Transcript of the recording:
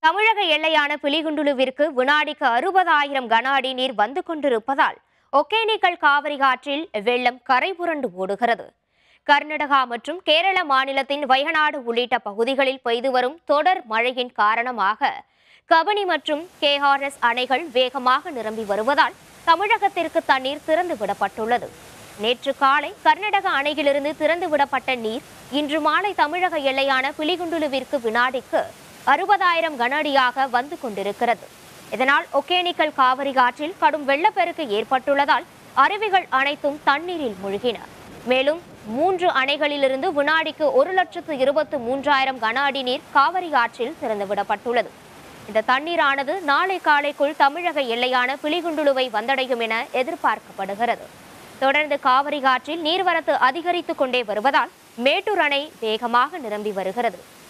தமிழக எல்லையான பிலிகுண்டுலுவிற்கு வினாடிக்கு அறுபதாயிரம் கன அடி நீர் வந்து கொண்டிருப்பதால் ஒகேனக்கல் காவிரி ஆற்றில் வெள்ளம் கரை புரண்டு ஓடுகிறது கர்நாடகா மற்றும் கேரள மாநிலத்தின் வயநாடு உள்ளிட்ட பகுதிகளில் பெய்து வரும் தொடர் மழையின் காரணமாக கபனி மற்றும் கேஆர்எஸ் அணைகள் வேகமாக நிரம்பி வருவதால் தமிழகத்திற்கு தண்ணீர் திறந்து விடப்பட்டுள்ளது நேற்று காலை கர்நாடக அணையிலிருந்து திறந்து விடப்பட்ட நீர் இன்று மாலை தமிழக எல்லையான பிலிகுண்டுலுவிற்கு வினாடிக்கு அறுபதாயிரம் கன அடியாக வந்து கொண்டிருக்கிறது இதனால் ஒகேனிக்கல் காவிரி ஆற்றில் கடும் வெள்ளப்பெருக்கு ஏற்பட்டுள்ளதால் அருவிகள் அனைத்தும் தண்ணீரில் மூழ்கின மேலும் மூன்று அணைகளிலிருந்து வினாடிக்கு ஒரு லட்சத்து இருபத்து மூன்றாயிரம் கன அடி நீர் காவிரி ஆற்றில் திறந்துவிடப்பட்டுள்ளது இந்த தண்ணீரானது நாளை காலைக்குள் தமிழக எல்லையான பிலிகுண்டுலுவை வந்தடையும் என எதிர்பார்க்கப்படுகிறது தொடர்ந்து காவிரி ஆற்றில் நீர்வரத்து அதிகரித்துக் கொண்டே வருவதால் மேட்டூர் அணை வேகமாக நிரம்பி வருகிறது